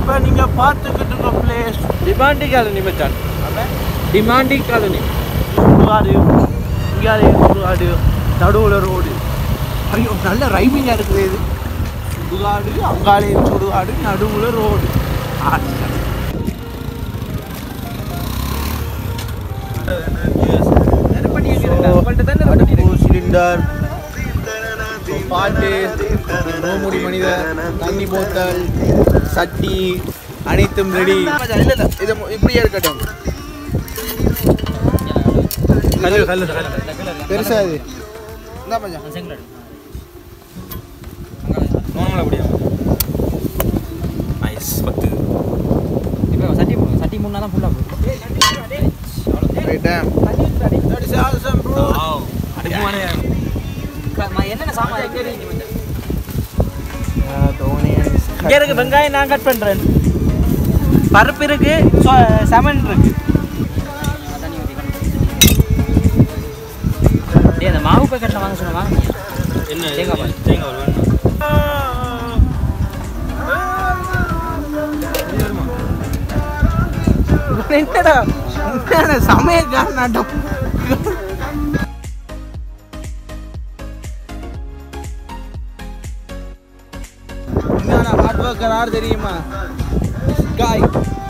இப்போ நீங்கள் பார்த்துக்கிட்டு இருக்க பிளேஸ் டிமாண்டி காலனி மச்சான் டிமாண்டி காலனி சுடுகாடு இங்கே சுடுகாடு நடுவில் ரோடு ஐயோ நல்ல ரைமிங்காக இருக்குது இது சுடுகாடு அங்காளையும் சுடுகாடு நடுவில் ரோடு அடுப்பு சிலிண்டர் பாட்டு நோமுடி மனிதர் தண்ணி போத்தல் சட்டி அனைத்தும் ரெடி இல்லை இல்லை இது இப்படியே இருக்கட்டும் பெருசா இது என்ன மச்சான் நைஸ் பத்து இப்போ சட்டி போடுங்க சட்டி மூணு தான் ஃபுல்லாக போகும் ரைட்டா that is awesome bro அடுக்குமானே என்னென்ன சாமான் கேட்டு இங்கே இருக்கு வெங்காயம் நான் கட் பண்ணுறேன் பருப்பு இருக்கு சொ- செமன் இருக்கு தண்ணி ஊற்றி டேய் அந்த மாவு பேக்கெட்டில் வாங்க சொன்ன வாங்க என்ன தேங்காய் பால். தேங்காய் பால் வேணும் என்னடா என்னடா சமயக்கார நாட்டம் என்னடா ஹார்ட் ஒர்க்கர் யார் தெரியுமா காய்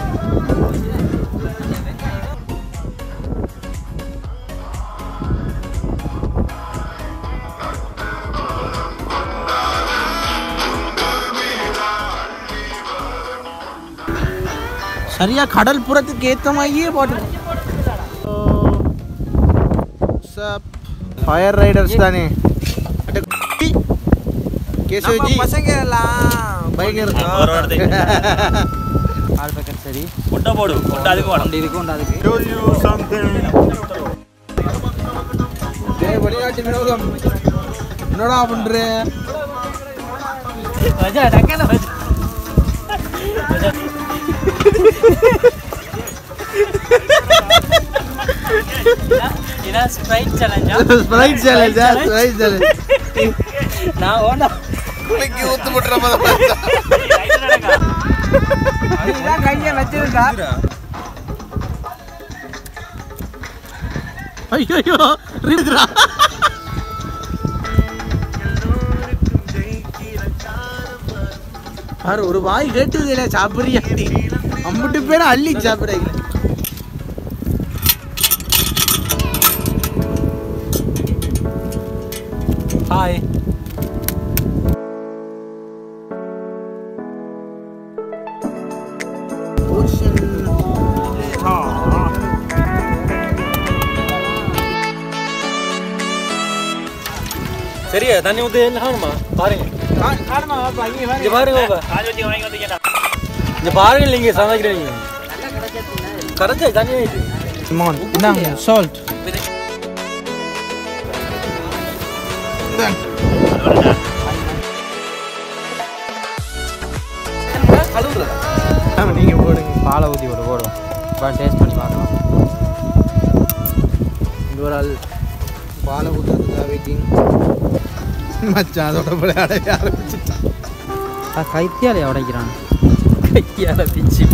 சரியா கடல் புறத்துக்கு ஏத்த மாதிரியே போட்டு ஃபயர் ரைடர்ஸ் தானே கேசவஜி பசங்க எல்லாம் பயங்கர ஒரு வாரத்துக்கு. ஆல் பேக்கெட் சரி முட்டை போடு முட்டை அதுக்கு வேணும் ஒன்று இதுக்கு ஒன்று அதுக்கு டேய் வெளிநாட்டு வினோதம் என்னடா பண்ற வஜா டக்கல வஜா இதான் ஸ்ப்ரைட் சேலஞ்சா ஸ்ப்ரைட் சேலஞ்ச் ஸ்ப்ரைட் சேலஞ்ச் நான் ஓண்டா குளிக்கி ஊத்து முட்டுற மாதிரி அதுதான் கையை வச்சிருக்கா ஐயோ ரிதுரா பாரு ஒரு வாய் கேட்டது இல்ல சாப்பிடுறியா அம்பிட்டு பேரும் அள்ளி சாப்பிடுறீங்க ஹாய் சரியா தண்ணி ஊற்றி என்ன காணுமா பாருங்க இங்க பாருங்க பாப்பா. இங்க பாருங்க நீங்க சமைக்கிறீங்க கரைச்சா தண்ணி ஆயிட்டு Simon, இந்தாங்க சால்ட் ஆமா நீங்க போடுங்க பாலை ஊற்றி ஒரு போடும் இப்போ டேஸ்ட் பண்ணி பார்க்கலாம் இந்த ஒரு ஆள் பாலை ஊற்றுறதுக்காக வெயிட்டிங் மச்சான் அதோட விளையாட ஆரம்பிச்சுட்டான் கைத்தியாலே உடைக்கிறான் கையால பிச்சு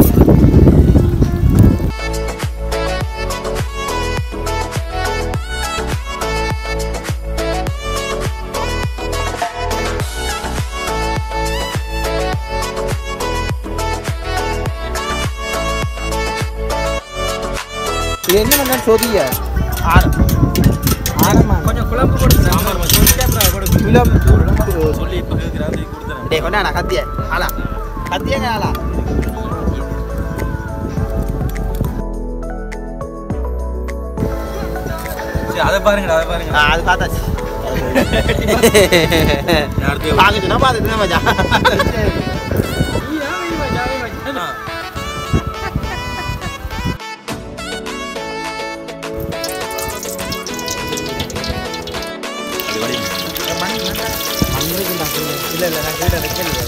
இது என்ன பண்ணா சொதிய ஆரம் ஆரமா கொஞ்சம் குழம்பு போட்டு சாம்பார் சொல்லி குலம் சொல்லி இப்போ கேட்குறாங்க கொடுத்துறேன் டேய் கொண்டா கத்திய ஆளா கத்தியங்க ஆளா சரி அதை பாருங்கடா அதை பாருங்க அது பார்த்தாச்சு அடுத்து பார்க்க சொன்னா பார்த்துட்டு தான் மச்சான் இல்ல இல்ல நான் கேட்ட வைக்கல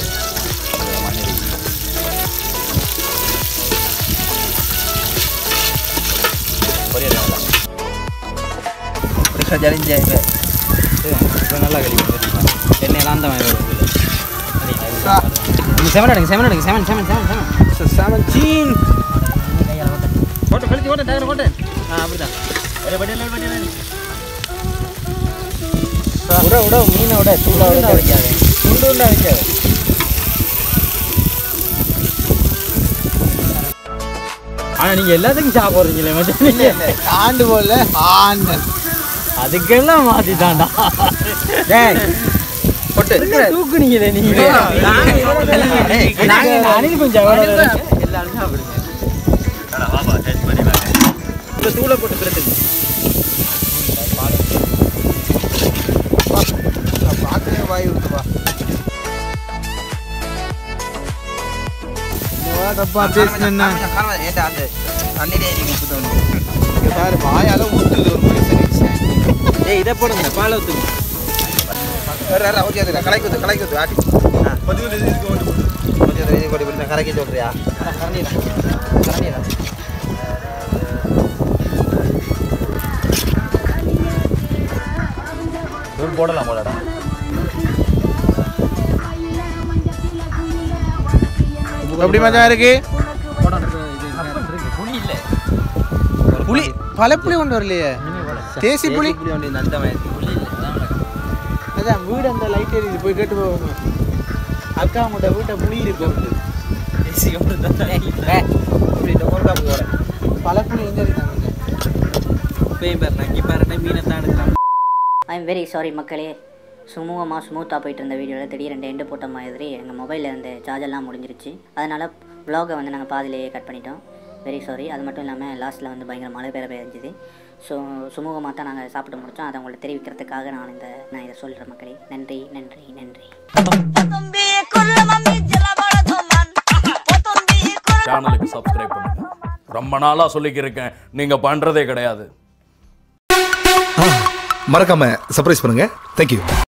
புதுசாக ஜரிஞ்சா இப்போ இப்போ நல்லா கழிக்கும் எண்ணெயெல்லாம் தான் வருது செவன் எடுங்க செவன் எடுங்க seven seven seven seven seventeen ஓட்டு கழிச்சு ஓட்டு டயர் ஓட்டு ஆ அப்படிதான் விட விட மீனை விட சூடா விட வைக்காது துண்டு உண்டா வைக்காது ஆனா நீங்க எல்லாத்துக்கும் சாப்பிடுறீங்களே மட்டும் நீங்க ஆண்டு போல ஆண்டு அதுக்கெல்லாம் மாத்திட்டான்டா டேய் பொட்டு தூக்குனீங்களே நீங்க நாங்க அணில் கொஞ்சம் எல்லாரும் சாப்பிடுங்க இந்த தூளை போட்டு பிறகு பார்க்கவே வாய் விட்டுவா டப்பா பேசுனா பாரு வாயால ஊத்துது ஒரு மனுஷன் ஏய் இதை போடுங்க பால் ஊத்துங்க கலைக்குது கலைக்குது ஆட்டி கொஞ்சம் கரைக்க சொல்றியா கரணிடா கரணிடா தூள் போடலாம் போலடா எப்படி மச்சான் இருக்கு புளி இல்ல புளி பல புளி கொண்டு வரலையே தேசி புளி புளி ஒன்று அந்த மாதிரி புளி இல்லை அதான் வீடு அந்த லைட் எரியுது போய் கேட்டு போவோம் அக்கா உங்கள்கிட்ட வீட்டை புளி இருக்கு பல புளி எங்க இருக்காங்க போய் பாரு நக்கி பாருன்னா மீனை தான் எடுக்கலாம் ஐ எம் வெரி சாரி மக்களே சுமூகமாக ஸ்மூத்தாக போயிட்டு இருந்த வீடியோவில் திடீரெண்டு எண்டு போட்ட மாதிரி எங்கள் மொபைலில் இருந்த சார்ஜெல்லாம் முடிஞ்சிருச்சு அதனால் வ்ளாகை வந்து நாங்கள் பாதியிலேயே கட் பண்ணிட்டோம் வெரி சாரி அது மட்டும் இல்லாமல் லாஸ்ட்டில் வந்து பயங்கர மழை பெய்ய பெய்ஞ்சுது ஸோ சுமூகமாக தான் நாங்கள் சாப்பிட்டு முடித்தோம் அதை உங்களை தெரிவிக்கிறதுக்காக நான் இந்த நான் இதை சொல்கிறேன் மக்களே நன்றி நன்றி நன்றி சேனலுக்கு சப்ஸ்கிரைப் பண்ணுங்க ரொம்ப நாளா சொல்லிக்கிருக்கேன் நீங்க பண்றதே கிடையாது மறக்காம சர்ப்ரைஸ் பண்ணுங்க தேங்க்யூ